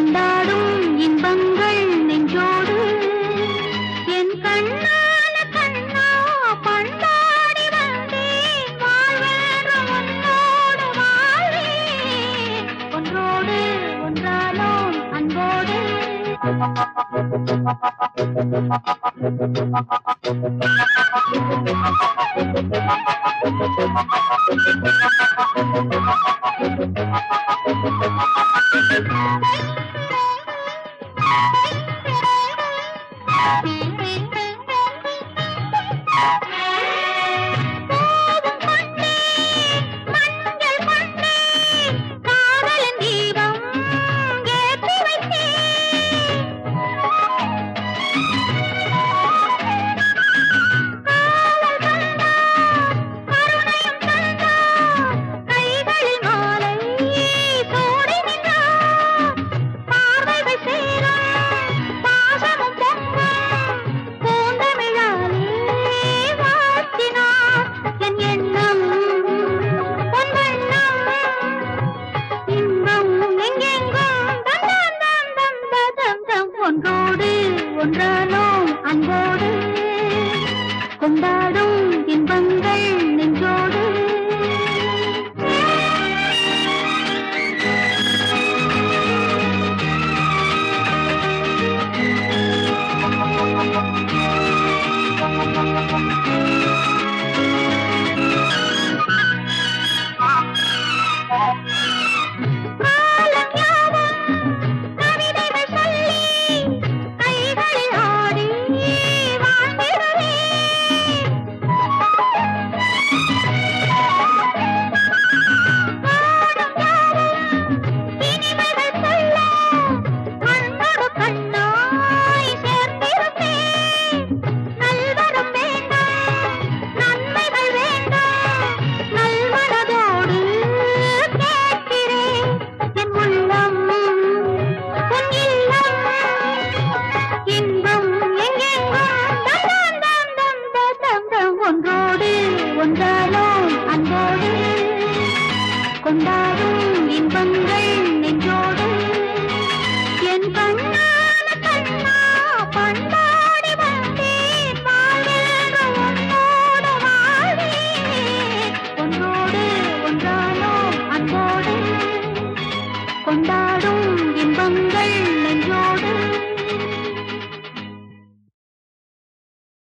கொண்டாடும் இன்பங்கள் நெஞ்சோடு என் கண்ணான கண்ணா பண்பாடி வந்தேன் வாழ்வேறு உன்னோடு வாழ்வேன் ஒன்றோடு ஒன்றானோம் அன்போடு போதும் பொன்னே, மஞ்சள் பொன்னே, காதலின் தீபம் ஏற்றி வைத்தேன். காவல் தந்தார், கருணையும் தந்தார், கைகளில் மாலை சூடி நின்றார். பார்வைகள் சேரும், பாசமும் பொங்கும், பூந்தமிழாலே வாழ்த்தினார். என் எண்ணம், உன் வண்ணம், இன்பம் எங்கெங்கும் தம் தம் தம் தம் த தம் தம். ஒன்றோடு ஒன்றானோம் அன்போடு கொண்டாடும் இன்பங்கள் நெஞ்சோடு காலம் யாவும் கவிதைகள் சொல்லி கைகளில் ஆடி வாழ்ந்திடுவேன் காலம் யாவும் இனிமைகள் சொல்ல கண்ணோடு கண்ணாய் சேர்ந்திருப்பேன் நல்வரம் வேண்டும் நன்மைகள் வேண்டும் நல்மனதோடு கேட்கிறேன் என் உள்ளம் உன் இல்லம் இன்பம் எங்கெங்கும் தம் தம் தம் தம் தம் தம் ஒன்றோடு ஒன்றானோம் அன்போடு கொண்டாடும் இன்பங்கள் நெஞ்சோடு என் கண்ணான கண்ணா பண்பாடி வந்தேன் வாழ்வேறு உன்னோடு வாழ்வேன் ஒன்றோடு ஒன்றானோம் அன்போடு கொண்டா